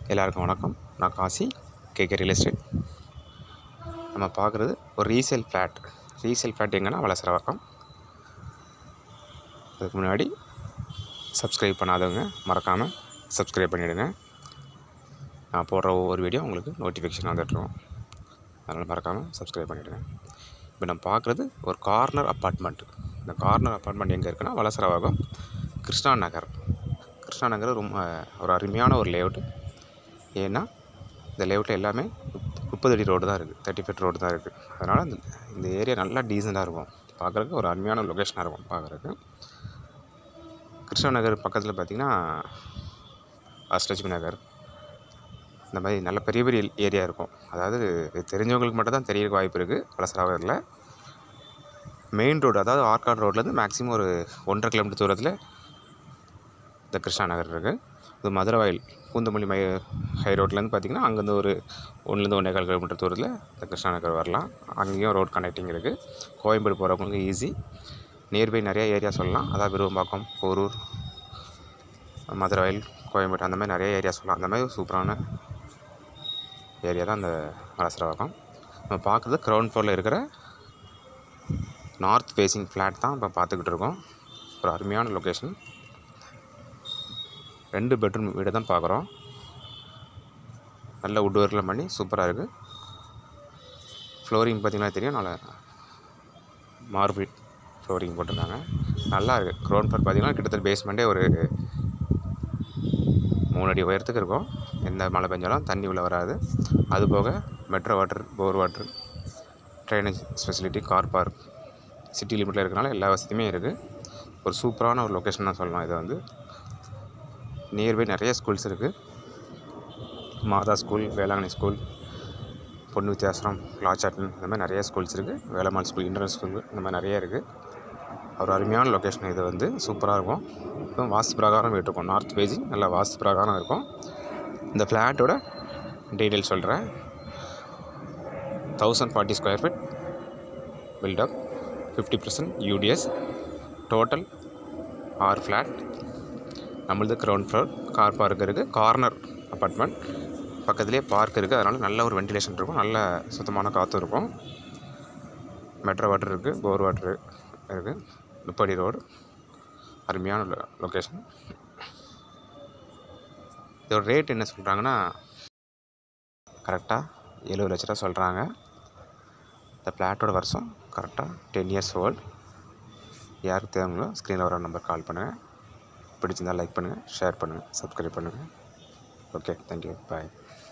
எல்லாருக்கும் வணக்கம் நான் காசி கேகே ரியல் எஸ்டேட் நம்ம பார்க்குறது ஒரு ரீசேல் ஃப்ளாட் ரீசேல் ஃப்ளாட் எங்கன்னா வளசரவாக்கம் அதுக்கு முன்னாடி சப்ஸ்கிரைப் பண்ணாதவங்க மறக்காமல் சப்ஸ்கிரைப் பண்ணிவிடுங்க நான் போடுற ஒவ்வொரு வீடியோ உங்களுக்கு நோட்டிஃபிகேஷன் வந்துட்டுருவோம் அதனால் மறக்காமல் சப்ஸ்கிரைப் பண்ணிவிடுங்க இப்போ நம்ம பார்க்குறது ஒரு கார்னர் அப்பார்ட்மெண்ட் இந்த கார்னர் அப்பார்ட்மெண்ட் எங்கே இருக்குன்னா வளசரவாகம் கிருஷ்ணா நகர் கிருஷ்ணா நகர் ரொம்ப ஒரு அருமையான ஒரு லேஅவுட்டு ஏன்னா இந்த லேஅவுட்டில் எல்லாமே முப்- முப்பது அடி ரோடு தான் இருக்குது தேர்ட்டி ஃபீட் ரோடு தான் இருக்குது அதனால் இந்த இந்த ஏரியா நல்லா டீசெண்டாக இருக்கும் பார்க்குறதுக்கு ஒரு அருமையான லொக்கேஷனாக இருக்கும் பார்க்குறதுக்கு கிருஷ்ணா நகர் பக்கத்தில் பார்த்திங்கன்னா அஷ்டலட்சுமி நகர் இந்த மாதிரி நல்ல பெரிய பெரிய ஏரியா இருக்கும் அதாவது இது தெரிஞ்சவங்களுக்கு மட்டும் தான் தெரியறதுக்கு வாய்ப்பு இருக்குது வளசராவரில் மெயின் ரோடு அதாவது ஆர்காட் ரோட்லேருந்து மேக்ஸிமம் ஒரு ஒன்றரை கிலோமீட்டர் தூரத்தில் இந்த கிருஷ்ணா நகர் இருக்குது இது மதுரை வாயில் பூந்தமல்லி மை ஹை ரோட்லேருந்து பார்த்திங்கன்னா அங்கேருந்து ஒரு ஒன்றுலேருந்து ஒன்றே கால் கிலோமீட்டர் தூரத்தில் இந்த கிருஷ்ணா நகர் வரலாம் அங்கேயும் ரோட் கனெக்டிங் இருக்குது கோயம்பேடு போகிறவங்களுக்கு ஈஸி நியர்பை நிறைய ஏரியா சொல்லலாம் அதாவது விருவம்பாக்கம் போரூர் மதுரை வயல் கோயம்பேடு அந்த மாதிரி நிறைய ஏரியா சொல்லலாம் அந்த மாதிரி சூப்பரான ஏரியா தான் அந்த வளசரவாக்கம் நம்ம பார்க்குறது கிரவுண்ட் ஃப்ளோரில் இருக்கிற நார்த் ஃபேஸிங் ஃப்ளாட் தான் இப்போ பார்த்துக்கிட்டு இருக்கோம் ஒரு அருமையான லொக்கேஷன் ரெண்டு பெட்ரூம் வீடு தான் பார்க்குறோம் நல்ல வுட் ஒர்க்லாம் பண்ணி சூப்பராக இருக்குது ஃப்ளோரிங் பார்த்திங்கன்னா தெரியும் நல்லா மார்பிள் ஃப்ளோரிங் போட்டிருந்தாங்க நல்லா இருக்குது க்ரௌண்ட் ஃப்ளோர் பார்த்திங்கன்னா கிட்டத்தட்ட பேஸ்மெண்ட்டே ஒரு மூணு அடி உயரத்துக்கு இருக்கும் எந்த மழை பெஞ்சாலும் தண்ணி உள்ளே வராது அது போக metro water bore water drainage facility car park city லிமிட்டில் இருக்கனால எல்லா வசதியுமே இருக்குது ஒரு சூப்பரான ஒரு லொக்கேஷன் தான் சொல்லலாம் இதை வந்து நியர்பை நிறைய ஸ்கூல்ஸ் இருக்குது மாதா ஸ்கூல் வேளாங்கண்ணி ஸ்கூல் பொண்ணு வித்தியாசம் லாச்சாட்டன் இந்த மாதிரி நிறைய ஸ்கூல்ஸ் இருக்குது வேலம்மாள் ஸ்கூல் இன்டர்நேஷனல் ஸ்கூல் இந்த மாதிரி நிறைய இருக்குது ஒரு அருமையான லொக்கேஷன் இது வந்து சூப்பராக இருக்கும் இப்போ வாஸ்து பிரகாரம் விட்டுருக்கோம் நார்த் பேஜிங் நல்லா வாஸ்து பிரகாரம் இருக்கும் இந்த ஃப்ளாட்டோட டீட்டெயில் சொல்கிறேன் thousand forty square feet built up fifty percent UDS total ஆறு ஃப்ளாட் நம்மளது கிரவுண்ட் ஃப்ளோர் கார் பார்க் இருக்குது கார்னர் அப்பார்ட்மெண்ட் பக்கத்துலேயே பார்க் இருக்குது அதனால் நல்ல ஒரு வென்டிலேஷன் இருக்கும் நல்ல சுத்தமான காற்று இருக்கும் மெட்ரோ வாட்டர் இருக்குது போர் வாட்டர் இருக்குது முப்படி ரோடு அருமையான லொ- லொக்கேஷன் இதோட ரேட் என்ன சொல்கிறாங்கன்னா கரெக்டாக எழுபது லட்ச ரூபா சொல்கிறாங்க இந்த ஃப்ளாட்டோட வருஷம் கரெக்டாக டென் இயர்ஸ் ஓல்டு யாருக்கு தேவைங்களோ ஸ்க்ரீனில் வர நம்பர் கால் பண்ணுங்கள் பிடிச்சிருந்தால் லைக் பண்ணுங்கள் ஷேர் பண்ணுங்கள் சப்ஸ்கிரைப் பண்ணுங்கள் ஓகே தேங்க்யூ பாய்